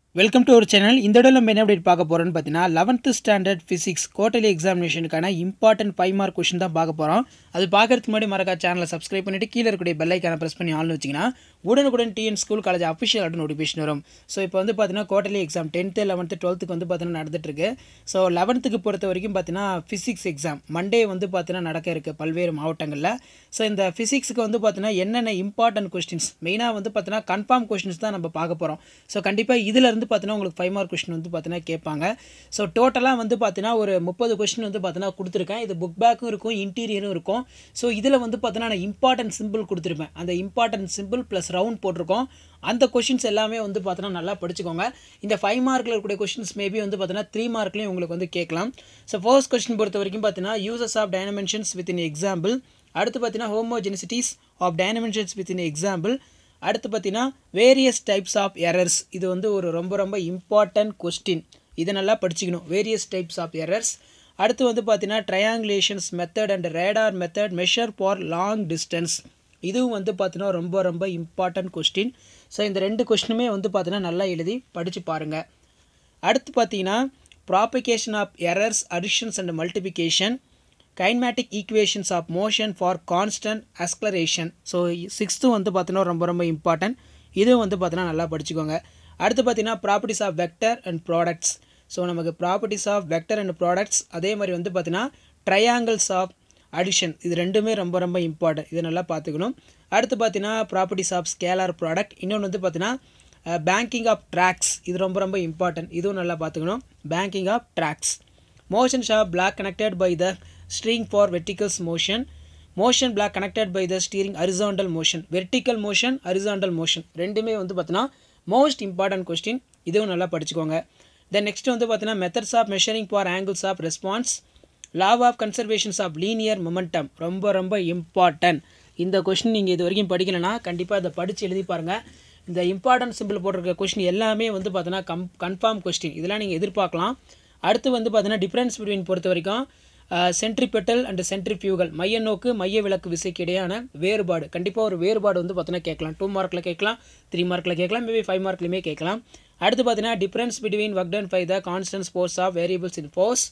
Welcome to ஒரு channel இந்த இடம் நம்ம என்ன அப்டேட் பார்க்க போகிறோம்னு பார்த்தீங்கன்னா லெவன்த்து ஸ்டாண்டர்ட் ஃபிசிக்ஸ் குவார்டர்லி எக்ஸாமினேஷனுக்கான இம்பார்ட்டன்ட் ஃபைவ் மார்க் கொஷின் தான் பார்க்க போகிறோம் அது பார்க்கறதுக்கு முன்னாடி மறக்கா சேனலை சப்ஸ்கிரைப் பண்ணிட்டு கீழே இருக்கக்கூடிய பெல் ஐக்கான ப்ரெஸ் பண்ணி ஆள்னு வச்சிங்கன்னா உடனுக்குடன் டிஎன் ஸ்கூல் காலேஜ் அஃபிஷியல் ஆட்டு நோட்டிஃபிகேஷன் வரும் ஸோ இப்போ வந்து பார்த்தீங்கன்னா குவார்டர்லி எக்ஸாம் டென்த்து லெவன்த்து டுவெல்த்துக்கு வந்து பார்த்தீங்கன்னா நடந்துட்டுருக்கு ஸோ லெவன்த்துக்கு பொறுத்த வரைக்கும் பார்த்தீங்கன்னா ஃபிசிக்ஸ் எக்ஸாம் மண்டே வந்து பார்த்தீங்கன்னா நடக்க இருக்குது பல்வேறு மாவட்டங்களில் ஸோ இந்த ஃபிசிக்ஸுக்கு வந்து பார்த்தீங்கன்னா என்னென்ன இம்பார்ட்டன்ட் கொஸ்டின்ஸ் மெயினாக வந்து பார்த்தீங்கன்னா கன்ஃபார்ம் கொஸ்டின்ஸ் தான் நம்ம பார்க்க போகிறோம் ஸோ கண்டிப்பாக இதில் இருந்து பார்த்தீங்கன்னா உங்களுக்கு ஃபைவ் மார்க் கொஸ்டின் வந்து பார்த்தீங்கன்னா கேட்பாங்க ஸோ டோட்டலாக வந்து பார்த்தீங்கன்னா ஒரு முப்பது கொஸ்டின் வந்து பார்த்தீங்கன்னா கொடுத்துருக்கேன் இது புக் பேக்கும் இருக்கும் இன்டீரியரும் இருக்கும் ஸோ இதில் வந்து பார்த்தீங்கன்னா நான் இம்பார்ட்டன்ட் சிம்பிள் கொடுத்துருப்பேன் அந்த இம்பார்ட்டன்ட் சிம்பிள் ப்ளஸ் ரவுண்ட் போட்டிருக்கோம் அந்த கொஷின்ஸ் எல்லாமே வந்து பார்த்தீங்கன்னா நல்லா படிச்சுக்கோங்க இந்த ஃபைவ் மார்க்கில் இருக்கக்கூடிய கொஷின்ஸ் மேபி வந்து பார்த்தீங்கன்னா த்ரீ மார்க்லேயும் உங்களுக்கு வந்து கேட்கலாம் ஸோ ஃபர்ஸ்ட் கொஸ்டின் பொறுத்த வரைக்கும் பார்த்தீங்கன்னா uses of dimensions with in example அடுத்து பார்த்தீங்கன்னா homogeneities of dimensions with in example அடுத்து பார்த்தீங்கன்னா வேரியஸ் டைப்ஸ் ஆஃப் எரர்ஸ் இது வந்து ஒரு ரொம்ப ரொம்ப இம்பார்ட்டன்ட் கொஸ்டின் இதை நல்லா படிச்சுக்கணும் வேரியஸ் டைப்ஸ் ஆஃப் எரர்ஸ் அடுத்து வந்து பார்த்தீங்கன்னா triangulations method and radar method measure for long distance இதுவும் வந்து பார்த்தீங்கன்னா ரொம்ப ரொம்ப இம்பார்ட்டன்ட் கொஸ்டின் ஸோ இந்த ரெண்டு கொஸ்டினுமே வந்து பார்த்தீங்கன்னா நல்லா எழுதி படித்து பாருங்கள் அடுத்து பார்த்தீங்கன்னா propagation of errors additions and multiplication kinematic equations of motion for constant acceleration so sixth வந்து பார்த்தீங்கன்னா ரொம்ப ரொம்ப இம்பார்ட்டன்ட் இதுவும் வந்து பார்த்தீங்கன்னா நல்லா படிச்சுக்கோங்க அடுத்து பார்த்தீங்கன்னா properties of vector and products so நமக்கு properties of vector and products அதே மாதிரி வந்து பார்த்தீங்கன்னா ட்ரையாங்கிள்ஸ் ஆஃப் அடிஷன் இது ரெண்டுமே ரொம்ப ரொம்ப இம்பார்ட்டன்ட் இதை நல்லா பார்த்துக்கணும் அடுத்து பார்த்தீங்கன்னா ப்ராப்பர்ட்டிஸ் ஆஃப் ஸ்கேலார் ப்ராடக்ட் இன்னொன்று வந்து பார்த்தீங்கன்னா பேங்கிங் ஆஃப் ட்ராக்ஸ் இது ரொம்ப ரொம்ப இம்பார்ட்டன்ட் இதுவும் நல்லா பார்த்துக்கணும் banking of tracks motion shop block connected by the string for verticals motion motion block connected by the string horizontal motion vertical motion horizontal motion ரெண்டுமே வந்து பார்த்தீங்கன்னா மோஸ்ட் இம்பார்ட்டன்ட் கொஸ்டின் இதுவும் நல்லா படிச்சுக்கோங்க தென் நெக்ஸ்ட் வந்து பார்த்தீங்கன்னா methods of measuring for angles of response law of conservations of linear momentum ரொம்ப ரொம்ப இம்பார்ட்டன்ட் இந்த கொஷின் நீங்கள் இது வரைக்கும் படிக்கலைன்னா கண்டிப்பாக இதை படித்து எழுதி பாருங்கள் இந்த இம்பார்ட்டன்ட் சிம்பிள் போட்டிருக்க கொஷின் எல்லாமே வந்து பார்த்தீங்கன்னா கம் கன்ஃபார்ம் கொஸ்டின் இதெல்லாம் நீங்கள் எதிர்பார்க்கலாம் அடுத்து வந்து பார்த்தீங்கன்னா டிஃப்ரென்ஸ் பிட்வீன் பொறுத்த வரைக்கும் சென்ட்ரிபெட்டல் அண்ட் சென்ட்ரிஃபியூகல் மைய நோக்கு மைய விளக்கு விசைக்கு இடையான வேறுபாடு கண்டிப்பாக ஒரு வேறுபாடு வந்து பார்த்தீங்கன்னா கேட்கலாம் டூ மார்க்கில் கேட்கலாம் த்ரீ மார்க்கில் கேட்கலாம் மேபி ஃபைவ் மார்க்லையுமே கேட்கலாம் அடுத்து பார்த்தீங்கன்னா difference between work done by the constant sports of variables in force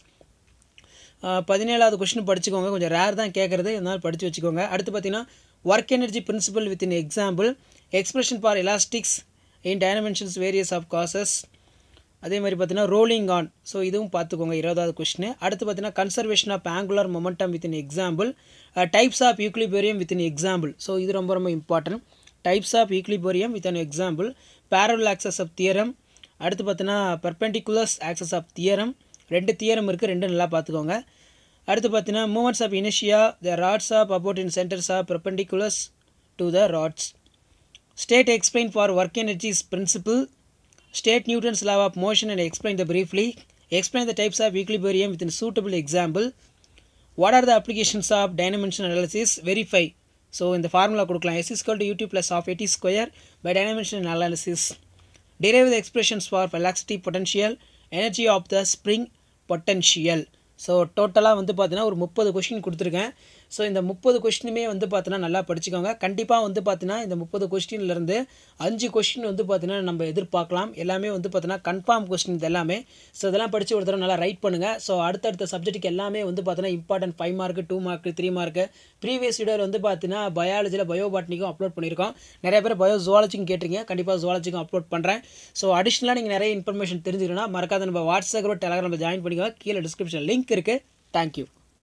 பதினேழாவது கொஸ்டின் படிச்சுக்கோங்க கொஞ்சம் ரேர் தான் கேட்குறது இருந்தாலும் படித்து வச்சுக்கோங்க அடுத்து பார்த்தீங்கன்னா work energy principle with in example expression for elastics in dimensions various of cases அதே மாதிரி பார்த்தீங்கன்னா ரோலிங் ஆன் ஸோ இதுவும் பார்த்துக்கோங்க இருபதாவது கொஸ்டின் அடுத்து பார்த்தீங்கன்னா conservation of angular momentum with in example types of equilibrium with in example so இது ரொம்ப ரொம்ப important types of equilibrium with an example parallel axes of theorem அடுத்து பார்த்தீங்கன்னா பர்பெண்டிகுலர்ஸ் ஆக்சஸ் ஆஃப் தியரம் ரெண்டு தியரம் இருக்குது ரெண்டு நல்லா பார்த்துக்கோங்க அடுத்து பார்த்தீங்கன்னா மூமெண்ட்ஸ் ஆஃப் இனிஷியா the rods of about in centres of perpendiculars to the rods state explain for work energies principle state Newton's law of motion and explain the briefly. Explain the types of equilibrium with a suitable example. What are the applications of dimensional analysis? Verify. So, in the formula கொடுக்கலாம் s is equal to ut plus of at square by dimensional analysis. Derive the expressions for velocity potential, energy of the spring potential. So டோட்டலாக வந்து பார்த்தீங்கன்னா ஒரு முப்பது question கொடுத்துருக்கேன் so இந்த முப்பது கொஷினுமே வந்து பார்த்தீங்கன்னா நல்லா படிச்சுக்கோங்க கண்டிப்பாக வந்து பார்த்தீங்கன்னா இந்த முப்பது கொஸ்டின்லேருந்து அஞ்சு கொஸ்டின் வந்து பார்த்தீங்கன்னா நம்ம எதிர்பார்க்கலாம் எல்லாமே வந்து பார்த்தீங்கன்னா கன்ஃபார்ம் கொஸ்டின் இது எல்லாமே ஸோ இதெல்லாம் படித்து ஒரு தடவை நல்லா ரைட் பண்ணுங்கள் ஸோ அடுத்தடுத்த சப்ஜெக்ட்டுக்கு எல்லாமே வந்து பார்த்தீங்கன்னா important five mark two mark three mark previous வீடியோவில் வந்து பார்த்தீங்கன்னா பயாலஜியில் பயோ பாட்னிக்கும் அப்லோட் பண்ணியிருக்கோம் நிறைய பேர் பயோ ஜுவாலஜிக்கும் கேட்டிருக்கீங்க கண்டிப்பாக ஜுவாலஜிக்கும் அப்லோட் பண்ணுறேன் ஸோ அடிஷ்னலாக நீங்கள் நிறைய இன்ஃபர்மேஷன் தெரிஞ்சுக்கணும்னா மறக்காத நம்ம வாட்ஸ்அப் டெலகிராமில் ஜாயின் பண்ணிக்கோங்க கீழே டிஸ்கிரிப்ஷன் லிங்க் இருக்குது தேங்க்யூ